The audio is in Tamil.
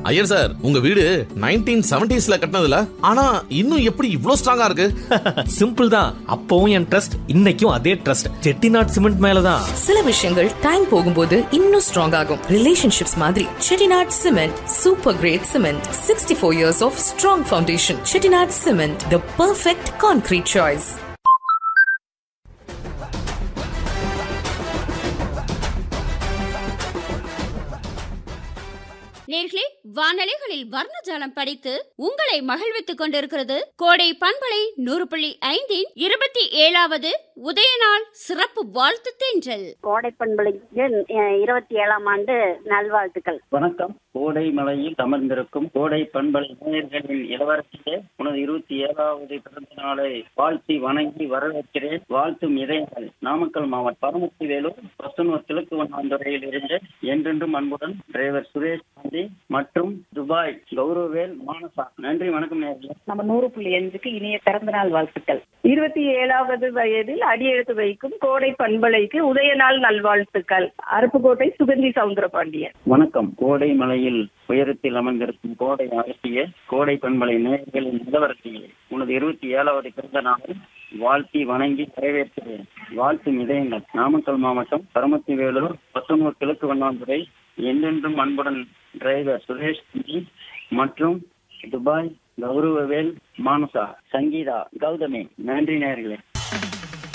ஐயர் சார் உங்க வீடு நைன்டீன் செவன்டிஸ்ல கட்டினதுல ஆனா இன்னும் எப்படி இவ்ளோ ஸ்ட்ராங்கா இருக்கு சிம்பிள் தான் அப்பவும் என் ட்ரஸ்ட் இன்னைக்கும் அதே ட்ரஸ்ட் செட்டிநாட் சிமெண்ட் மேலதான் சில விஷயங்கள் டைம் போகும்போது இன்னும் ஸ்ட்ராங் ஆகும் ரிலேஷன்ஷிப்ஸ் மாதிரி Chettinad cement super great cement sixty four years of strong foundation Chettinad cement the perfect concrete choice நேர்களே வானலைகளில் வர்ணஜாலம் படித்து உங்களை மகிழ்வித்துக் கொண்டிருக்கிறது கோடை பண்பலை நூறு புள்ளி ஐந்தின் இருபத்தி ஏழாவது உதயநாள் சிறப்பு வாழ்த்து தென்றல் கோடை பண்பலைக்கு அஹ், இருபத்தி ஏழாம் ஆண்டு நல்வாழ்த்துக்கள் வணக்கம் கோடை மலையில் அமர்ந்திருக்கும் கோடை பண்பலை நேயர்களின் இளவரசியே உனது இருபத்தி ஏழாவது பிறந்த நாளை வாழ்த்தி வணங்கி வரவேற்கிறேன் வாழ்த்தும் இதயங்கள் நாமக்கல் மாவட்டம் பரமத்தி வேலூர் பசுனூர் கிழக்கு வண்ணாந்துறையில் இருந்து என்றென்றும் அன்புடன் டிரைவர் சுரேஷ் காந்தி மற்றும் துபாய் கௌரவேல் மானசா நன்றி வணக்கம் நேயர்களே நம்ம நூறு புள்ளி அஞ்சுக்கு இனிய பிறந்த நாள் வாழ்த்துக்கள் இருபத்தி ஏழாவது வயதில் அடியெடுத்து வைக்கும் கோடை பண்பலைக்கு உதயநாள் நல்வாழ்த்துக்கள் அருப்புக்கோட்டை சுகந்தி சவுந்தரபாண்டியன் வணக்கம் கோடை மலையில் உயரத்தில் அமர்ந்திருக்கும் கோடை அரசிய கோடை பண்பலை நேயர்களின் இளவரசியே உனது இருபத்தி ஏழாவது பிறந்த நாளை வாழ்த்தி வணங்கி வரவேற்கிறேன் வாழ்த்தும் இதயங்கள் நாமக்கல் மாவட்டம் பரமத்தி வேலூர் பத்தனூர் கிழக்கு வண்ணாந்துறை என்றென்றும் அன்புடன் டிரைவர் சுரேஷ் ஜி மற்றும் துபாய் கௌரவவேல் மானசா சங்கீதா கௌதமி நன்றி நேயர்களே